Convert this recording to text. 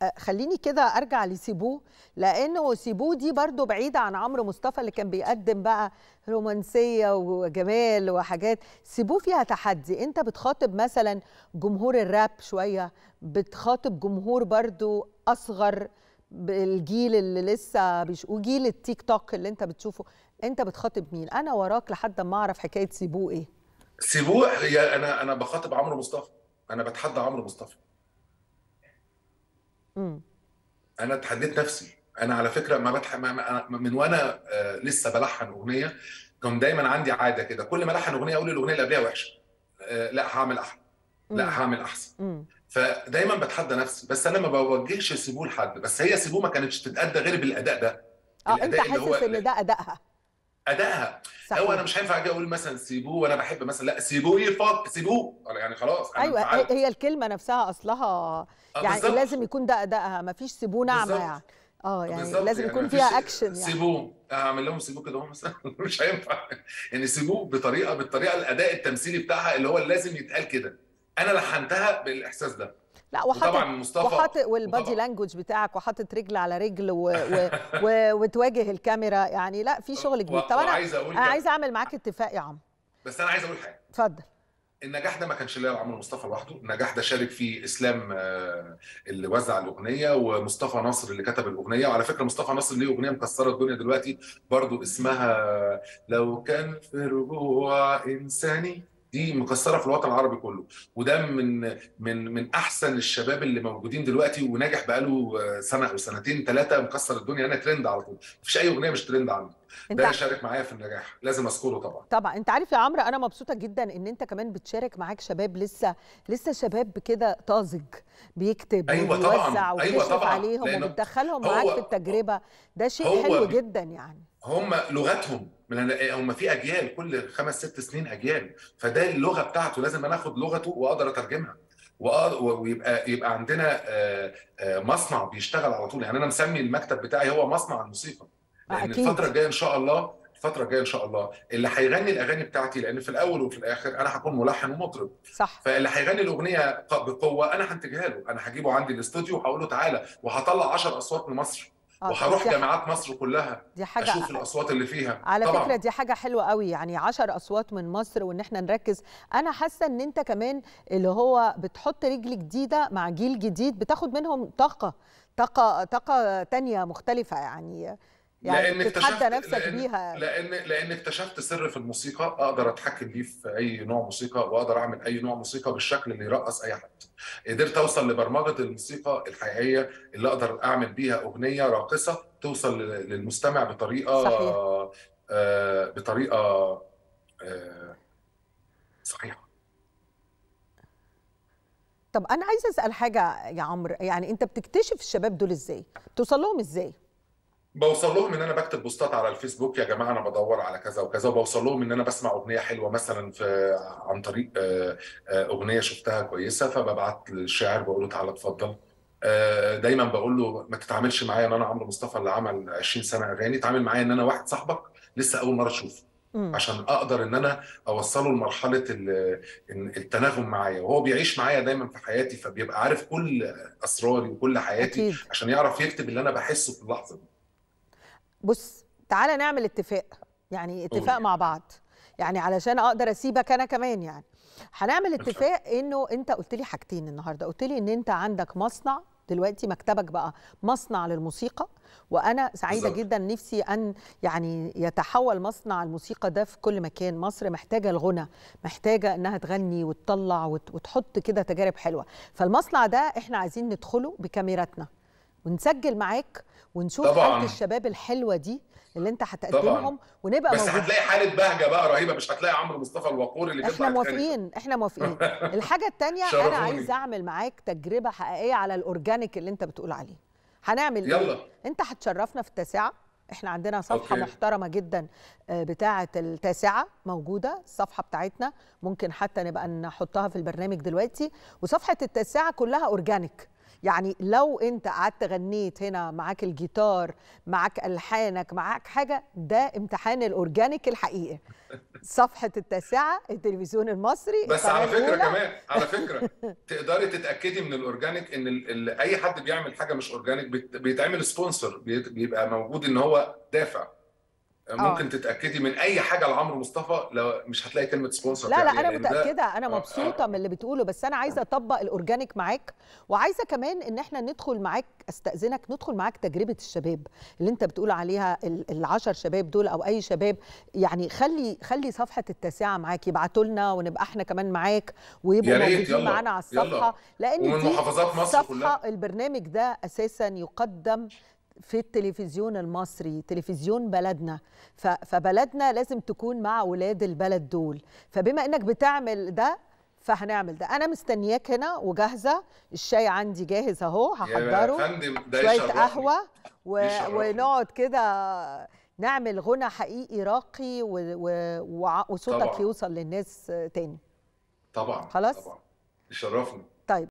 خليني كده ارجع لسيبو لانه سيبو دي برضو بعيده عن عمرو مصطفى اللي كان بيقدم بقى رومانسيه وجمال وحاجات سيبو فيها تحدي انت بتخاطب مثلا جمهور الراب شويه بتخاطب جمهور برضو اصغر بالجيل اللي لسه بيش... وجيل التيك توك اللي انت بتشوفه انت بتخاطب مين انا وراك لحد ما اعرف حكايه سيبو ايه سيبو هي انا انا بخاطب عمرو مصطفى انا بتحدى عمرو مصطفى امم انا اتحديت نفسي انا على فكره ما بتح... ما... ما... من وانا آه لسه بلحن اغنيه كان دايما عندي عاده كده كل ما الحن اغنيه اقول الاغنيه اللي قبلها وحشه آه لا هعمل احلى لا هعمل احسن امم فدايما بتحدى نفسي بس انا ما بوجهش سيبو لحد بس هي سيبو ما كانتش تتأدى غير بالاداء ده اه انت الاداء اللي هو حاسس ان ده ادائها ادائها صحيح هو انا مش هينفع اجي اقول مثلا سيبوه وانا بحب مثلا لا سيبوه يفض سيبوه يعني خلاص انا ايوه انفعلت. هي الكلمه نفسها اصلها آه، يعني بالظبط. لازم يكون ده ادائها ما فيش سيبوه ناعمه بالظبط. يعني اه يعني بالظبط، لازم يكون مفيش فيها اكشن يعني سيبوه اعمل لهم سيبوه كده هو مثلا مش هينفع يعني سيبوه بطريقه بالطريقه الاداء التمثيلي بتاعها اللي هو لازم يتقال كده انا لحنتها بالاحساس ده لا وطبعا وحاطط مصطفى وحاطط والبادي وطبعا لانجوج بتاعك وحاطط رجل على رجل و... و... و... وتواجه الكاميرا يعني لا في شغل كبير طب انا وعايز اقول انا كده. عايزه اعمل معاك اتفاق يا عم بس انا عايز اقول حاجه اتفضل النجاح ده ما كانش ليا عمرو مصطفى لوحده النجاح ده شارك فيه اسلام آه، اللي وزع الاغنيه ومصطفى نصر اللي كتب الاغنيه وعلى فكره مصطفى نصر ليه اغنيه مكسره الدنيا دلوقتي برضو اسمها لو كان في رجوع انساني دي مكسره في الوطن العربي كله وده من من من احسن الشباب اللي موجودين دلوقتي وناجح بقاله آه، سنه او سنتين ثلاثه مكسر الدنيا انا ترند على طول مفيش اي اغنيه مش ترند عنده انت ده شارك معايا في النجاح لازم اذكره طبعا طبعا انت عارف يا عمرو انا مبسوطه جدا ان انت كمان بتشارك معاك شباب لسه لسه شباب كده طازج بيكتب أيوة طبعاً، وبيوزع أيوة وبتشرف طبعاً، عليهم لأنه وبتدخلهم هو- معاك في التجربه ده شيء هو حلو بي- جدا يعني هم لغتهم من هم في اجيال كل خمس ست سنين اجيال فده اللغه بتاعته لازم انا اخد لغته واقدر اترجمها وأقدر- ويبقى يبقى عندنا آه، آه، مصنع بيشتغل على طول يعني انا مسمي المكتب بتاعي هو مصنع الموسيقى لان أكيد. الفتره الجايه ان شاء الله الفتره الجايه ان شاء الله اللي هيغني الاغاني بتاعتي لان في الاول وفي الاخر انا هكون ملحن ومطرب صح فاللي هيغني الاغنيه ق- بقوه انا هنتجها له انا هجيبه عندي الاستوديو وهقول له تعالى وهطلع 10 اصوات من مصر آه، وهروح دي- جامعات مصر كلها دي حاجه اشوف الاصوات اللي فيها على طبعا فكره دي حاجه حلوه قوي يعني عشر اصوات من مصر وان احنا نركز انا حاسه ان انت كمان اللي هو بتحط رجل جديده مع جيل جديد بتاخد منهم طاقه طاقه طاقه تانية مختلفه يعني يعني لان بتتحدى اكتشفت نفسك لأن بيها لان لان اكتشفت سر في الموسيقى اقدر اتحكم بيه في اي نوع موسيقى واقدر اعمل اي نوع موسيقى بالشكل اللي يرقص اي حد قدرت اوصل لبرمجه الموسيقى الحقيقيه اللي اقدر اعمل بيها اغنيه راقصه توصل لل- للمستمع بطريقه صحيح. آه بطريقه آه صحيحه طب انا عايزه اسال حاجه يا عمرو يعني انت بتكتشف الشباب دول ازاي بتوصل لهم ازاي بوصل لهم ان انا بكتب بوستات على الفيسبوك يا جماعه انا بدور على كذا وكذا وبوصل لهم ان انا بسمع اغنيه حلوه مثلا في عن طريق آه، آه، اغنيه شفتها كويسه فببعت للشاعر بقول له تعالى اتفضل آه، دايما بقول له ما تتعاملش معايا ان انا عمرو مصطفى اللي عمل 20 سنه اغاني تعامل معايا ان انا واحد صاحبك لسه اول مره اشوفه مم. عشان اقدر ان انا اوصله لمرحله ال- إن التناغم معايا وهو بيعيش معايا دايما في حياتي فبيبقى عارف كل اسراري وكل حياتي اكيد عشان يعرف يكتب اللي انا بحسه في اللحظه دي بص تعالى نعمل اتفاق يعني اتفاق قولي. مع بعض يعني علشان اقدر اسيبك انا كمان يعني هنعمل اتفق. اتفاق انه انت قلت لي حاجتين النهارده قلت لي ان انت عندك مصنع دلوقتي مكتبك بقى مصنع للموسيقى وانا سعيده بالظبط. جدا نفسي ان يعني يتحول مصنع الموسيقى ده في كل مكان مصر محتاجه الغنى محتاجه انها تغني وتطلع وت- وتحط كده تجارب حلوه فالمصنع ده احنا عايزين ندخله بكاميراتنا ونسجل معاك ونشوف طبعاً. حاله الشباب الحلوه دي اللي انت هتقدمهم ونبقى بس موجودين هتلاقي حاله بهجه بقى رهيبه مش هتلاقي عمرو مصطفى الوقور اللي بيطلع احنا يتخانق. موافقين احنا موافقين الحاجه التانية انا شرفوني. عايزه اعمل معاك تجربه حقيقيه على الاورجانيك اللي انت بتقول عليه هنعمل ايه يلا انت هتشرفنا في التاسعه احنا عندنا صفحه أوكي. محترمه جدا آه، بتاعه التاسعه موجوده الصفحه بتاعتنا ممكن حتى نبقى نحطها في البرنامج دلوقتي وصفحه التاسعه كلها اورجانيك يعني لو انت قعدت غنيت هنا معاك الجيتار معاك الحانك معاك حاجه ده امتحان الاورجانيك الحقيقي صفحه التاسعه التلفزيون المصري بس القناة على فكره الأولى. كمان على فكره تقدري تتاكدي من الاورجانيك ان ال ال اي حد بيعمل حاجه مش اورجانيك بيت- بيتعمل سبونسر بيت- بيبقى موجود ان هو دافع ممكن تتاكدي من اي حاجه لعمرو مصطفى لو مش هتلاقي كلمه سبونسر لا لا فيها، انا لأن ده- متاكده انا آه، مبسوطه آه. من اللي بتقوله بس انا عايزه اطبق الاورجانيك معاك وعايزه كمان ان احنا ندخل معاك استاذنك ندخل معاك تجربه الشباب اللي انت بتقول عليها ال- العشر شباب دول او اي شباب يعني خلي خلي صفحه التاسعه معاك يبعتوا لنا ونبقى احنا كمان معاك ويبقوا يا ريت، موجودين يلا، معانا على يلا. الصفحه لان ومن دي محافظات مصر صفحه كلها. البرنامج ده اساسا يقدم في التلفزيون المصري تلفزيون بلدنا ف- فبلدنا لازم تكون مع ولاد البلد دول فبما انك بتعمل ده فهنعمل ده انا مستنياك هنا وجاهزه الشاي عندي جاهز اهو يا هحضره فندم ده شويه يشرفني. قهوه و... يشرفني. ونقعد كده نعمل غنى حقيقي راقي و... و... وع- وصوتك طبعاً. يوصل للناس تاني طبعا خلاص؟ طبعا يشرفني